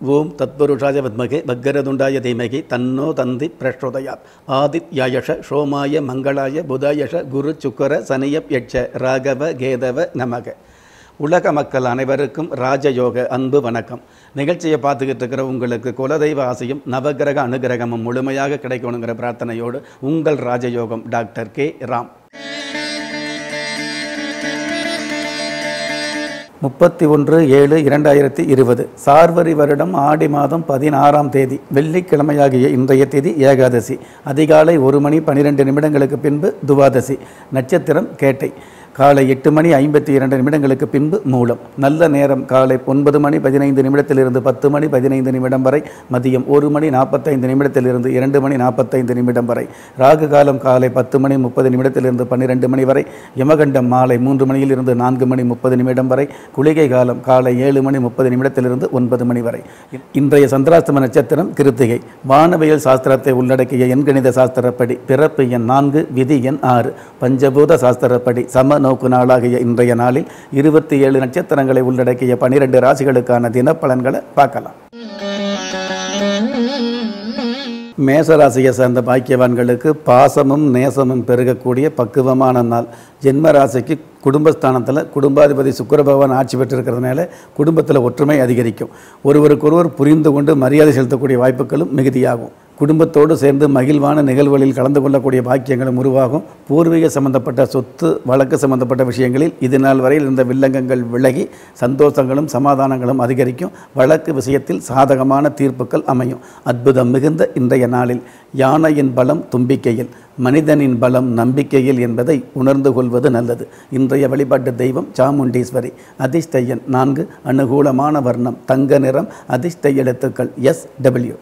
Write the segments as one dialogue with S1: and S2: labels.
S1: ஓம் தத்புருஷாய வித்மகே பக்கரதுண்டாய தீமகி தன்னோ தந்தி பிரச்சோதயாத் ஆதித்யாயஷ சோமாய மங்களாய புதாயஷ குரு சுக்கர சனியப் யட்ச ராகவ கேதவ நமக உலக மக்கள் அனைவருக்கும் ராஜயோக அன்பு வணக்கம் நிகழ்ச்சியை பார்த்துக்கிட்டு இருக்கிற உங்களுக்கு குலதெய்வ ஆசையும் நவகிரக அனுகிரகமும் முழுமையாக கிடைக்கணுங்கிற பிரார்த்தனையோடு உங்கள் ராஜயோகம் டாக்டர் கே ராம் முப்பத்தி ஒன்று ஏழு இரண்டாயிரத்தி இருபது சார்வரி வருடம் ஆடி மாதம் பதினாறாம் தேதி வெள்ளிக்கிழமையாகிய இன்றைய தேதி ஏகாதசி அதிகாலை ஒரு மணி பன்னிரெண்டு நிமிடங்களுக்கு பின்பு துவாதசி நட்சத்திரம் கேட்டை காலை எட்டு மணி ஐம்பத்தி இரண்டு நிமிடங்களுக்கு பின்பு மூலம் நல்ல நேரம் காலை ஒன்பது மணி பதினைந்து நிமிடத்திலிருந்து பத்து மணி பதினைந்து நிமிடம் வரை மதியம் ஒரு மணி நாற்பத்தைந்து நிமிடத்திலிருந்து இரண்டு மணி நாற்பத்தைந்து நிமிடம் வரை ராகு காலம் காலை பத்து மணி முப்பது நிமிடத்திலிருந்து பன்னிரெண்டு மணி வரை யமகண்டம் மாலை மூன்று மணியிலிருந்து நான்கு மணி முப்பது நிமிடம் வரை குளிகை காலம் காலை ஏழு மணி முப்பது நிமிடத்திலிருந்து ஒன்பது மணி வரை இன்றைய சந்திராஸ்தம நட்சத்திரம் கிருத்திகை வானவியல் சாஸ்திரத்தை உள்ளடக்கிய எண்கணித சாஸ்திரப்படி பிறப்பு எண் நான்கு விதி எண் ஆறு பஞ்சபூத சாஸ்திரப்படி சம நோக்கு நாளாகிய இன்றைய நாளில் இருபத்தி ஏழு நட்சத்திரங்களை உள்ளடக்கிய பனிரெண்டு ராசிகளுக்கான தினப்பலன்களை பார்க்கலாம் மேசராசியை சார்ந்த பாக்கியவான்களுக்கு பாசமும் நேசமும் பெருகக்கூடிய பக்குவமான நாள் ஜென்ம ராசிக்கு குடும்பஸ்தானத்தில் குடும்பாதிபதி சுக்கிர பகவான் ஆட்சி பெற்றிருக்கிறதுனால குடும்பத்தில் ஒற்றுமை அதிகரிக்கும் ஒருவருக்கொருவர் புரிந்து கொண்டு மரியாதை செலுத்தக்கூடிய வாய்ப்புகளும் மிகுதியாகும் குடும்பத்தோடு சேர்ந்து மகிழ்வான நிகழ்வுகளில் கலந்து கொள்ளக்கூடிய பாக்கியங்களும் உருவாகும் பூர்வீக சம்பந்தப்பட்ட சொத்து வழக்கு சம்பந்தப்பட்ட விஷயங்களில் இது நாள் வரையில் இருந்த வில்லங்கங்கள் விலகி சந்தோஷங்களும் சமாதானங்களும் அதிகரிக்கும் வழக்கு விஷயத்தில் சாதகமான தீர்ப்புகள் அமையும் அற்புதம் மிகுந்த இன்றைய நாளில் யானையின் பலம் தும்பிக்கையில் மனிதனின் பலம் நம்பிக்கையில் என்பதை உணர்ந்து கொள்வது நல்லது இன்றைய வழிபாட்டு தெய்வம் சாமுண்டீஸ்வரி அதிர்ஷ்ட எண் நான்கு அனுகூலமான வர்ணம் தங்க நிறம் அதிர்ஷ்ட எழுத்துக்கள் எஸ் டபிள்யூ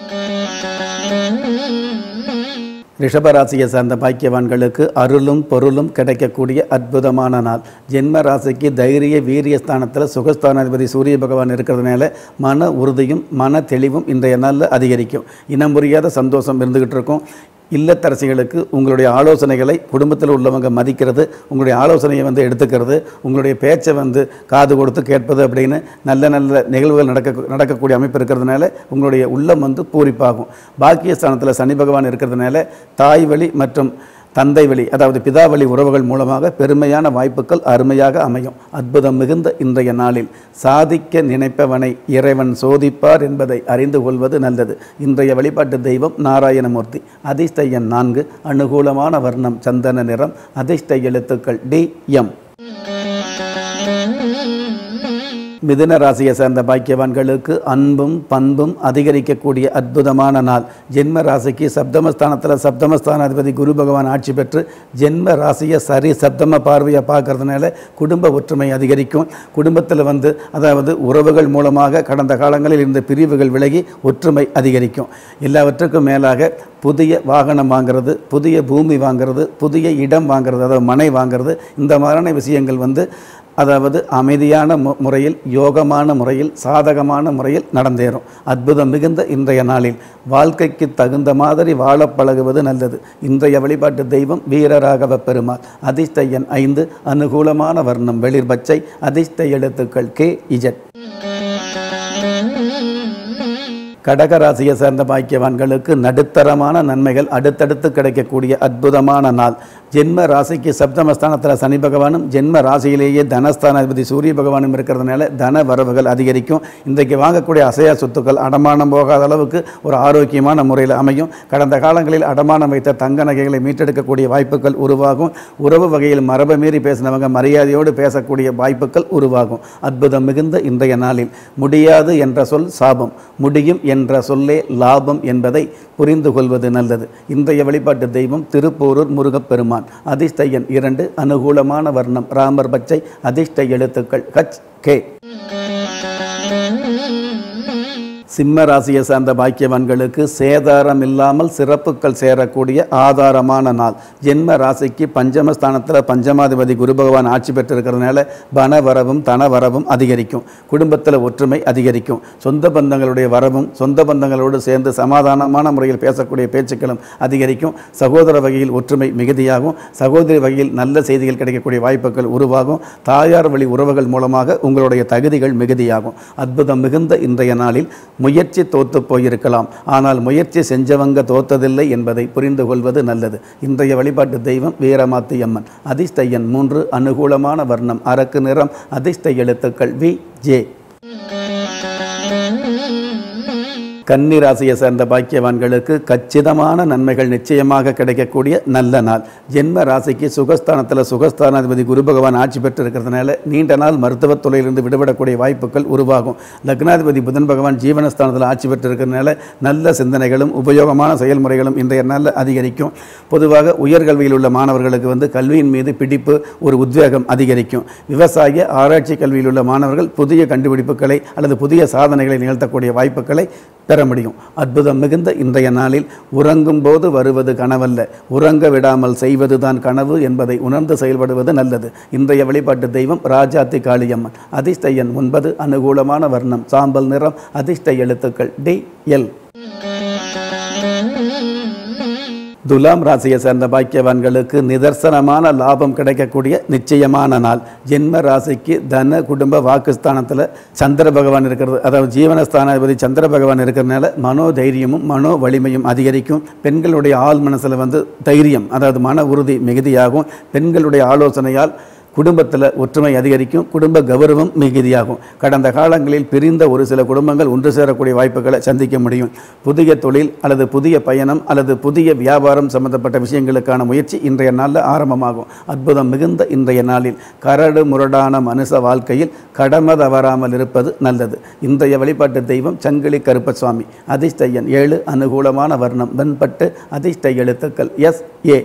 S1: ரிஷபராசியை சார்ந்த பாக்கியவான்களுக்கு அருளும் பொருளும் கிடைக்கக்கூடிய அற்புதமான நாள் ஜென்ம ராசிக்கு தைரிய வீரிய ஸ்தானத்தில் சுகஸ்தானாதிபதி சூரிய பகவான் இருக்கிறதுனால மன உறுதியும் மன தெளிவும் இன்றைய நாளில் அதிகரிக்கும் இனம் புரியாத சந்தோஷம் இருந்துகிட்டு இருக்கும் இல்லத்தரசிகளுக்கு உங்களுடைய ஆலோசனைகளை குடும்பத்தில் உள்ளவங்க மதிக்கிறது உங்களுடைய ஆலோசனையை வந்து எடுத்துக்கிறது உங்களுடைய பேச்சை வந்து காது கொடுத்து கேட்பது அப்படின்னு நல்ல நல்ல நிகழ்வுகள் நடக்க நடக்கக்கூடிய அமைப்பு இருக்கிறதுனால உங்களுடைய உள்ளம் வந்து பூரிப்பாகும் பாக்கியஸ்தானத்தில் சனி பகவான் இருக்கிறதுனால தாய் வழி மற்றும் தந்தை வழி அதாவது பிதாவழி உறவுகள் மூலமாக பெருமையான வாய்ப்புகள் அருமையாக அமையும் அற்புதம் மிகுந்த இன்றைய நாளில் சாதிக்க நினைப்பவனை இறைவன் சோதிப்பார் என்பதை அறிந்து கொள்வது நல்லது இன்றைய வழிபாட்டு தெய்வம் நாராயணமூர்த்தி அதிர்ஷ்ட எண் நான்கு அனுகூலமான வர்ணம் சந்தன நிறம் அதிர்ஷ்ட எழுத்துக்கள் டி எம் மிதுன ராசியை சேர்ந்த பாக்கியவான்களுக்கு அன்பும் பண்பும் அதிகரிக்கக்கூடிய அற்புதமான நாள் ஜென்ம ராசிக்கு சப்தமஸ்தானத்தில் சப்தமஸ்தானாதிபதி குரு பகவான் ஆட்சி பெற்று ஜென்ம ராசியை சரி சப்தம பார்வையை பார்க்கறதுனால குடும்ப ஒற்றுமை அதிகரிக்கும் குடும்பத்தில் வந்து அதாவது உறவுகள் மூலமாக கடந்த காலங்களில் இருந்த பிரிவுகள் விலகி ஒற்றுமை அதிகரிக்கும் எல்லாவற்றுக்கும் மேலாக புதிய வாகனம் வாங்கிறது புதிய பூமி வாங்கிறது புதிய இடம் வாங்கிறது அதாவது மனை வாங்கிறது இந்த மாதிரியான விஷயங்கள் வந்து அதாவது அமைதியான மு முறையில் யோகமான முறையில் சாதகமான முறையில் நடந்தேறும் அற்புதம் மிகுந்த இன்றைய நாளில் வாழ்க்கைக்கு தகுந்த மாதிரி வாழ பழகுவது நல்லது இன்றைய வழிபாட்டு தெய்வம் வீரராகவ பெருமாள் அதிர்ஷ்ட எண் ஐந்து அனுகூலமான வர்ணம் வெளிர் பச்சை அதிர்ஷ்ட எழுத்துக்கள் கே இஜட் கடகராசியை சேர்ந்த பாக்கியவான்களுக்கு நடுத்தரமான நன்மைகள் அடுத்தடுத்து கிடைக்கக்கூடிய அற்புதமான நாள் ஜென்ம ராசிக்கு சப்தமஸ்தானத்தில் சனி பகவானும் ஜென்ம ராசியிலேயே தனஸ்தானாதிபதி சூரிய பகவானும் இருக்கிறதுனால தன வரவுகள் அதிகரிக்கும் இன்றைக்கு வாங்கக்கூடிய அசையா சொத்துக்கள் அடமானம் போகாத அளவுக்கு ஒரு ஆரோக்கியமான முறையில் அமையும் கடந்த காலங்களில் அடமானம் வைத்த தங்க நகைகளை மீட்டெடுக்கக்கூடிய வாய்ப்புகள் உருவாகும் உறவு வகையில் மரபை மீறி பேசினவங்க மரியாதையோடு பேசக்கூடிய வாய்ப்புகள் உருவாகும் அற்புதம் மிகுந்த இன்றைய நாளில் முடியாது என்ற சொல் சாபம் முடியும் என்ற சொல்லே லாபம் என்பதை புரிந்து கொள்வது நல்லது இன்றைய வழிபாட்டு தெய்வம் திருப்போரூர் முருகப்பெருமான் அதிர்ஷ்ட எண் இரண்டு அனுகூலமான வர்ணம் ராமர் பச்சை அதிர்ஷ்ட எழுத்துக்கள் ஹச் கே சிம்ம ராசியை சார்ந்த பாக்கியவான்களுக்கு சேதாரம் இல்லாமல் சிறப்புகள் சேரக்கூடிய ஆதாரமான நாள் ஜென்ம ராசிக்கு பஞ்சமஸ்தானத்தில் பஞ்சமாதிபதி குரு பகவான் ஆட்சி பெற்றிருக்கிறதுனால பண வரவும் தன வரவும் அதிகரிக்கும் குடும்பத்தில் ஒற்றுமை அதிகரிக்கும் சொந்த பந்தங்களுடைய வரவும் சொந்த பந்தங்களோடு சேர்ந்து சமாதானமான முறையில் பேசக்கூடிய பேச்சுக்களும் அதிகரிக்கும் சகோதர வகையில் ஒற்றுமை மிகுதியாகும் சகோதரி வகையில் நல்ல செய்திகள் கிடைக்கக்கூடிய வாய்ப்புகள் உருவாகும் தாயார் வழி உறவுகள் மூலமாக உங்களுடைய தகுதிகள் மிகுதியாகும் அற்புதம் மிகுந்த இன்றைய நாளில் முயற்சி தோத்து போயிருக்கலாம் ஆனால் முயற்சி செஞ்சவங்க தோத்ததில்லை என்பதை புரிந்து கொள்வது நல்லது இன்றைய வழிபாட்டு தெய்வம் வீரமாத்தி அம்மன் அதிர்ஷ்ட எண் மூன்று அனுகூலமான வர்ணம் அரக்கு நிறம் அதிர்ஷ்ட எழுத்துக்கள் வி ஜே கன்னி ராசியை சேர்ந்த பாக்கியவான்களுக்கு கச்சிதமான நன்மைகள் நிச்சயமாக கிடைக்கக்கூடிய நல்ல நாள் ஜென்ம ராசிக்கு சுகஸ்தானத்தில் சுகஸ்தானாதிபதி குரு பகவான் ஆட்சி பெற்று இருக்கிறதுனால நீண்ட நாள் மருத்துவத் துறையிலிருந்து விடுபடக்கூடிய வாய்ப்புகள் உருவாகும் லக்னாதிபதி புதன் பகவான் ஜீவனஸ்தானத்தில் ஆட்சி பெற்று இருக்கிறதுனால நல்ல சிந்தனைகளும் உபயோகமான செயல்முறைகளும் இன்றைய நாளில் அதிகரிக்கும் பொதுவாக உயர்கல்வியில் உள்ள மாணவர்களுக்கு வந்து கல்வியின் மீது பிடிப்பு ஒரு உத்வேகம் அதிகரிக்கும் விவசாய ஆராய்ச்சி கல்வியில் உள்ள மாணவர்கள் புதிய கண்டுபிடிப்புகளை அல்லது புதிய சாதனைகளை நிகழ்த்தக்கூடிய வாய்ப்புகளை பெற முடியும் அற்புதம் மிகுந்த இன்றைய நாளில் உறங்கும் போது வருவது கனவல்ல உறங்க விடாமல் செய்வதுதான் கனவு என்பதை உணர்ந்து செயல்படுவது நல்லது இன்றைய வழிபாட்டு தெய்வம் ராஜாத்தி காளியம்மன் அதிர்ஷ்ட எண் ஒன்பது அனுகூலமான வர்ணம் சாம்பல் நிறம் அதிர்ஷ்ட எழுத்துக்கள் டி எல் துலாம் ராசியை சேர்ந்த பாக்கியவான்களுக்கு நிதர்சனமான லாபம் கிடைக்கக்கூடிய நிச்சயமான நாள் ஜென்ம ராசிக்கு தன குடும்ப வாக்குஸ்தானத்தில் சந்திர பகவான் இருக்கிறது அதாவது ஜீவனஸ்தானாதிபதி சந்திர பகவான் இருக்கிறதுனால மனோ தைரியமும் மனோ வலிமையும் அதிகரிக்கும் பெண்களுடைய ஆள் மனசில் வந்து தைரியம் அதாவது மன உறுதி மிகுதியாகும் பெண்களுடைய ஆலோசனையால் குடும்பத்தில் ஒற்றுமை அதிகரிக்கும் குடும்ப கௌரவம் மிகுதியாகும் கடந்த காலங்களில் பிரிந்த ஒரு சில குடும்பங்கள் ஒன்று சேரக்கூடிய வாய்ப்புகளை சந்திக்க முடியும் புதிய தொழில் அல்லது புதிய பயணம் அல்லது புதிய வியாபாரம் சம்பந்தப்பட்ட விஷயங்களுக்கான முயற்சி இன்றைய நாளில் ஆரம்பமாகும் அற்புதம் மிகுந்த இன்றைய நாளில் கரடு முரடான மனுஷ வாழ்க்கையில் கடமை தவறாமல் இருப்பது நல்லது இன்றைய வழிபாட்டு தெய்வம் சங்கிலி கருப்பசுவாமி அதிர்ஷ்ட எண் ஏழு அனுகூலமான வர்ணம் வெண்பட்டு அதிர்ஷ்ட எழுத்துக்கள் எஸ் ஏ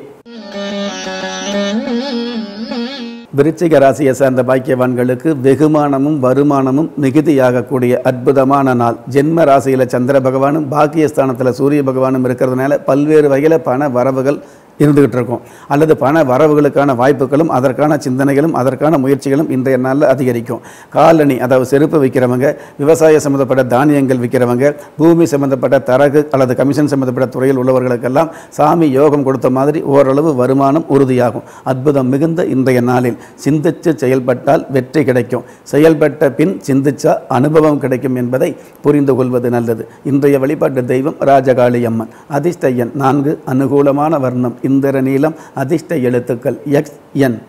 S1: விருச்சிக ராசியை சேர்ந்த பாக்கியவான்களுக்கு வெகுமானமும் வருமானமும் மிகுதியாகக்கூடிய அற்புதமான நாள் ஜென்ம ராசியில் சந்திர பகவானும் பாக்கியஸ்தானத்தில் சூரிய பகவானும் இருக்கிறதுனால பல்வேறு வகையில் பண வரவுகள் இருந்துகிட்டு இருக்கும் அல்லது பண வரவுகளுக்கான வாய்ப்புகளும் அதற்கான சிந்தனைகளும் அதற்கான முயற்சிகளும் இன்றைய நாளில் அதிகரிக்கும் காலணி அதாவது செருப்பு விற்கிறவங்க விவசாய சம்மந்தப்பட்ட தானியங்கள் விற்கிறவங்க பூமி சம்மந்தப்பட்ட தரகு அல்லது கமிஷன் சம்மந்தப்பட்ட துறையில் உள்ளவர்களுக்கெல்லாம் சாமி யோகம் கொடுத்த மாதிரி ஓரளவு வருமானம் உறுதியாகும் அற்புதம் மிகுந்த இன்றைய நாளில் சிந்திச்சு செயல்பட்டால் வெற்றி கிடைக்கும் செயல்பட்ட பின் சிந்திச்சா அனுபவம் கிடைக்கும் என்பதை புரிந்து கொள்வது நல்லது இன்றைய வழிபாட்டு தெய்வம் ராஜகாளி அம்மன் அதிர்ஷ்ட எண் நான்கு அனுகூலமான வர்ணம் இந்திர நீளம் அதிர்ஷ்ட எழுத்துக்கள் எக்ஸ் என்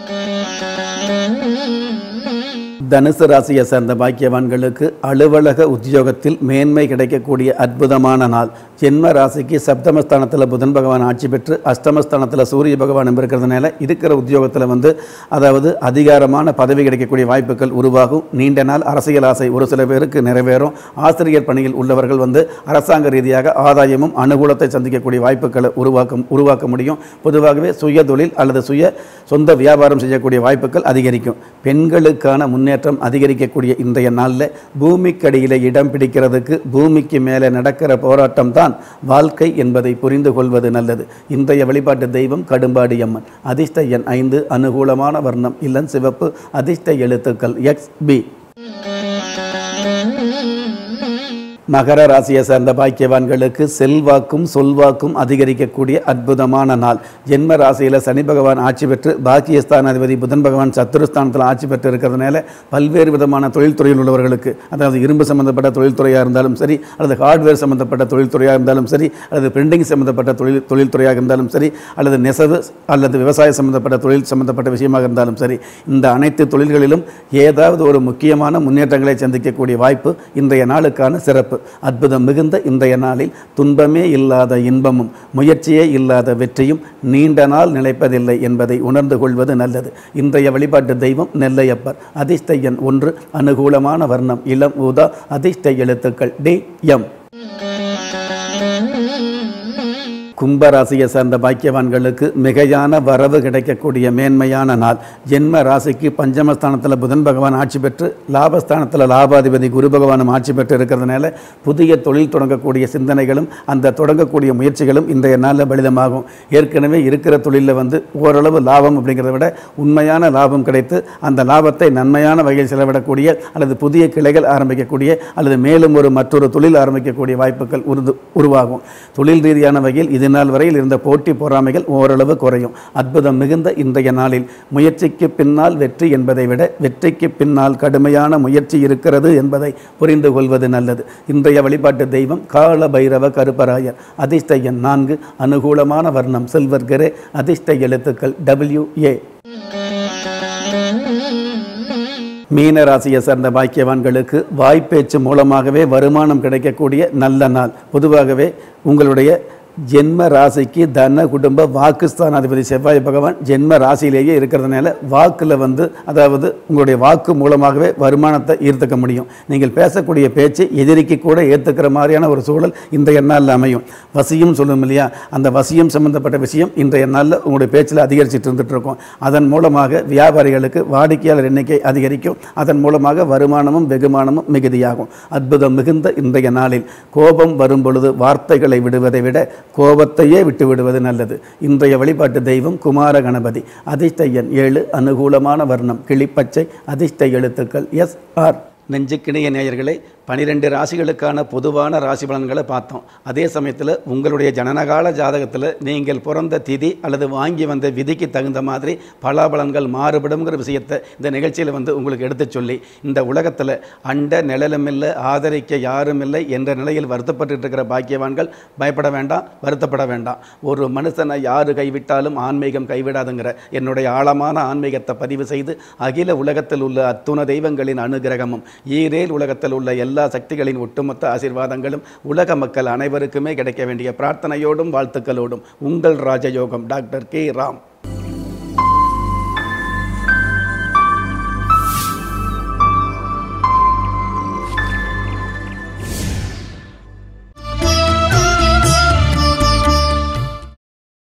S1: தனுசு ராசியை சேர்ந்த பாக்கியவான்களுக்கு அலுவலக உத்தியோகத்தில் மேன்மை கிடைக்கக்கூடிய அற்புதமான நாள் ஜென்ம ராசிக்கு சப்தமஸ்தானத்தில் புதன் பகவான் ஆட்சி பெற்று அஷ்டமஸ்தானத்தில் சூரிய பகவான் இருக்கிறதுனால இருக்கிற உத்தியோகத்தில் வந்து அதாவது அதிகாரமான பதவி கிடைக்கக்கூடிய வாய்ப்புகள் உருவாகும் நீண்ட நாள் அரசியல் ஆசை ஒரு சில பேருக்கு நிறைவேறும் ஆசிரியர் பணியில் உள்ளவர்கள் வந்து அரசாங்க ரீதியாக ஆதாயமும் அனுகூலத்தை சந்திக்கக்கூடிய வாய்ப்புகளை உருவாக்க உருவாக்க முடியும் பொதுவாகவே சுய தொழில் அல்லது சுய சொந்த வியாபாரம் செய்யக்கூடிய வாய்ப்புகள் அதிகரிக்கும் பெண்களுக்கான முன்னேற்றம் அதிகரிக்கக்கூடிய இன்றைய நாளில் பூமிக்கடியில் இடம் பிடிக்கிறதுக்கு பூமிக்கு மேலே நடக்கிற போராட்டம் தான் வாழ்க்கை என்பதை புரிந்து கொள்வது நல்லது இன்றைய வழிபாட்டு தெய்வம் கடும்பாடி அம்மன் அதிர்ஷ்ட எண் ஐந்து அனுகூலமான வர்ணம் இல்லன் சிவப்பு அதிர்ஷ்ட எழுத்துக்கள் எக்ஸ் பி மகர ராசியை சேர்ந்த பாக்கியவான்களுக்கு செல்வாக்கும் சொல்வாக்கும் அதிகரிக்கக்கூடிய அற்புதமான நாள் ஜென்ம ராசியில் சனி பகவான் ஆட்சி பெற்று பாக்கியஸ்தானாதிபதி புதன் பகவான் சத்துருஸ்தானத்தில் ஆட்சி பெற்று இருக்கிறதுனால பல்வேறு விதமான தொழில்துறையில் உள்ளவர்களுக்கு அதாவது இரும்பு சம்பந்தப்பட்ட தொழில்துறையாக இருந்தாலும் சரி அல்லது ஹார்ட்வேர் சம்பந்தப்பட்ட தொழில்துறையாக இருந்தாலும் சரி அல்லது பிரிண்டிங் சம்பந்தப்பட்ட தொழில் தொழில்துறையாக இருந்தாலும் சரி அல்லது நெசவு அல்லது விவசாய சம்பந்தப்பட்ட தொழில் சம்பந்தப்பட்ட விஷயமாக இருந்தாலும் சரி இந்த அனைத்து தொழில்களிலும் ஏதாவது ஒரு முக்கியமான முன்னேற்றங்களை சந்திக்கக்கூடிய வாய்ப்பு இன்றைய நாளுக்கான சிறப்பு அற்புதம் மிகுந்த இன்றைய நாளில் துன்பமே இல்லாத இன்பமும் முயற்சியே இல்லாத வெற்றியும் நீண்ட நாள் நிலைப்பதில்லை என்பதை உணர்ந்து கொள்வது நல்லது இன்றைய வழிபாட்டு தெய்வம் நெல்லையப்பர் அதிர்ஷ்ட எண் ஒன்று அனுகூலமான வர்ணம் இளம் ஊதா அதிர்ஷ்ட எழுத்துக்கள் டி எம் கும்பராசியை சார்ந்த பாக்கியவான்களுக்கு மிகையான வரவு கிடைக்கக்கூடிய மேன்மையான நாள் ஜென்ம ராசிக்கு பஞ்சமஸ்தானத்தில் புதன் பகவான் ஆட்சி பெற்று லாபஸ்தானத்தில் லாபாதிபதி குரு பகவானும் ஆட்சி பெற்று இருக்கிறதுனால புதிய தொழில் தொடங்கக்கூடிய சிந்தனைகளும் அந்த தொடங்கக்கூடிய முயற்சிகளும் இன்றைய நாளில் பலிதமாகும் ஏற்கனவே இருக்கிற தொழிலில் வந்து ஓரளவு லாபம் அப்படிங்கிறத விட உண்மையான லாபம் கிடைத்து அந்த லாபத்தை நன்மையான வகையில் செலவிடக்கூடிய அல்லது புதிய கிளைகள் ஆரம்பிக்கக்கூடிய அல்லது மேலும் ஒரு மற்றொரு தொழில் ஆரம்பிக்கக்கூடிய வாய்ப்புகள் உருது உருவாகும் தொழில் ரீதியான வகையில் இது நாள் வரையில் இருந்த போட்டி பொறாமைகள் ஓரளவு குறையும் அற்புதம் மிகுந்த இன்றைய நாளில் முயற்சிக்கு பின்னால் வெற்றி என்பதை விட வெற்றிக்கு பின்னால் கடுமையான முயற்சி இருக்கிறது என்பதை புரிந்து கொள்வது நல்லது இன்றைய வழிபாட்டு தெய்வம் கால பைரவ கருப்பராயர் அதிர்ஷ்ட எண் நான்கு அனுகூலமான வர்ணம் சில்வர் கிரே அதிர்ஷ்ட எழுத்துக்கள் டபிள்யூ ஏ மீன ராசியை சார்ந்த பாக்கியவான்களுக்கு வாய்ப்பேச்சு மூலமாகவே வருமானம் கிடைக்கக்கூடிய நல்ல நாள் பொதுவாகவே உங்களுடைய ஜென்ம ராசிக்கு தன குடும்ப வாக்குஸ்தானாதிபதி செவ்வாய் பகவான் ஜென்ம ராசியிலேயே இருக்கிறதுனால வாக்கில் வந்து அதாவது உங்களுடைய வாக்கு மூலமாகவே வருமானத்தை ஈர்த்துக்க முடியும் நீங்கள் பேசக்கூடிய பேச்சு எதிரிக்கு கூட ஏற்றுக்கிற மாதிரியான ஒரு சூழல் இன்றைய நாளில் அமையும் வசியம் சொல்லும் இல்லையா அந்த வசியம் சம்பந்தப்பட்ட விஷயம் இன்றைய நாளில் உங்களுடைய பேச்சில் அதிகரிச்சுட்டு இருந்துட்டு இருக்கும் அதன் மூலமாக வியாபாரிகளுக்கு வாடிக்கையாளர் எண்ணிக்கை அதிகரிக்கும் அதன் மூலமாக வருமானமும் வெகுமானமும் மிகுதியாகும் அற்புதம் மிகுந்த இன்றைய நாளில் கோபம் வரும் பொழுது வார்த்தைகளை விடுவதை விட கோபத்தையே விட்டு விடுவது நல்லது இன்றைய வழிபாட்டு தெய்வம் குமார கணபதி அதிர்ஷ்ட எண் ஏழு அனுகூலமான வர்ணம் கிளிப்பச்சை அதிர்ஷ்ட எழுத்துக்கள் எஸ் ஆர் நெஞ்சுக்கிணைய நேயர்களே பனிரெண்டு ராசிகளுக்கான பொதுவான ராசி பலன்களை பார்த்தோம் அதே சமயத்தில் உங்களுடைய ஜனனகால ஜாதகத்தில் நீங்கள் பிறந்த திதி அல்லது வாங்கி வந்த விதிக்கு தகுந்த மாதிரி பலாபலன்கள் மாறுபடுங்கிற விஷயத்தை இந்த நிகழ்ச்சியில் வந்து உங்களுக்கு எடுத்துச் சொல்லி இந்த உலகத்தில் அண்ட நிழலும் இல்லை ஆதரிக்க யாரும் இல்லை என்ற நிலையில் வருத்தப்பட்டு இருக்கிற பாக்கியவான்கள் பயப்பட வேண்டாம் வருத்தப்பட வேண்டாம் ஒரு மனுஷனை யாரு கைவிட்டாலும் ஆன்மீகம் கைவிடாதுங்கிற என்னுடைய ஆழமான ஆன்மீகத்தை பதிவு செய்து அகில உலகத்தில் உள்ள அத்துண தெய்வங்களின் அனுகிரகமும் ஈரேல் உலகத்தில் உள்ள எல்லா சக்திகளின் ஒட்டுமொத்த ஆசீர்வாதங்களும் உலக மக்கள் அனைவருக்குமே கிடைக்க வேண்டிய பிரார்த்தனையோடும் வாழ்த்துக்களோடும் உங்கள் ராஜயோகம் டாக்டர் கே ராம்